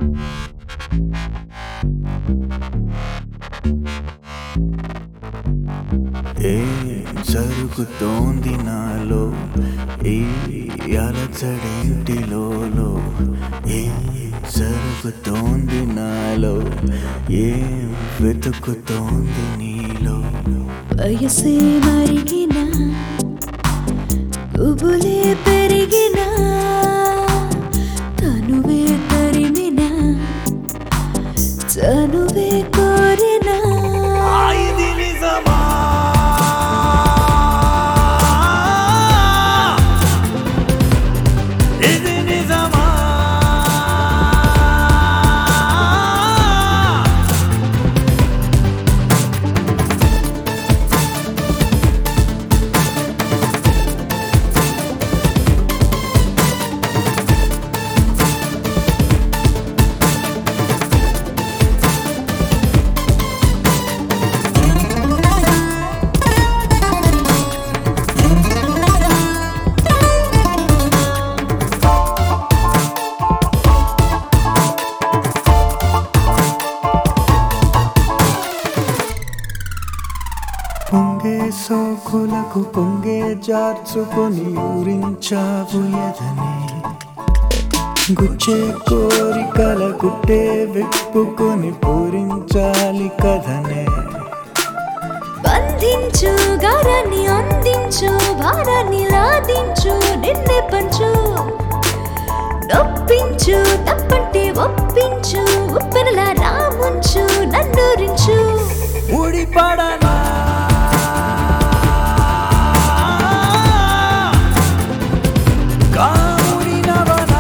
ఏ జరుగుతోంది నాలో ఏ అలచడేంటిలో ఏ జరుగుతోంది నాలో ఏం వెతుకుతోంది నీలో వయసే మరిగిన ఉబులే పెరిగిన తనువే తరిమిన చనువే కోరిన ఇది నిజమా ఇది నిజమా పొంగే సోకులకు పొంగే జార్చుకొని ఊరించావు ఎదనే గుచ్చే కోరికల గుట్టే విప్పుకొని పూరించాలి కథనే బంధించు గారాన్ని అందించు భారాన్ని లాదించు నిన్నే పంచు నొప్పించు తప్పంటే ఒప్పించు ఉప్పెనలా రాముంచు నన్నూరించు ముడిపడనా కాముడినవనా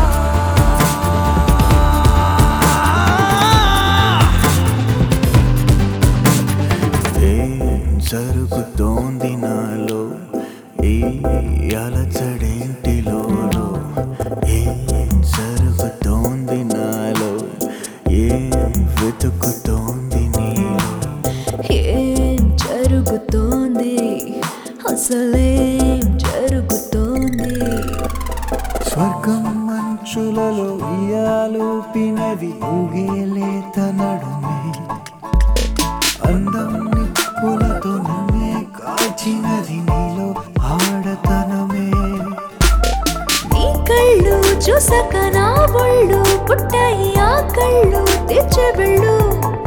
ఏం జరుగుతోంది నాలో ఈ అలచడేంటిలో ఏం జరుగుతోంది నాలో ఏం వెతుకుతోంది నీలో ఏం జరుగుతోంది అసలేం జరుగుతోంది స్వర్గం మంచులలో ఇయాలూపినది ఊగేలేత నడుమే అందం నిప్పులతో నన్నే కాచినది నీలో ఆడతనమే నీ కళ్ళు చూసాక నా ఒళ్ళు పుట్టాయి ఆ కళ్ళు తెచ్చే వెళ్ళు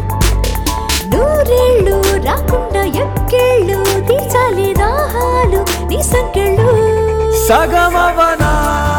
నూరేళ్ళు రాకుండా ఎక్కేళ్ళు తీర్చాలి దాహాలు నీ సంకెళ్ళు సగమవనా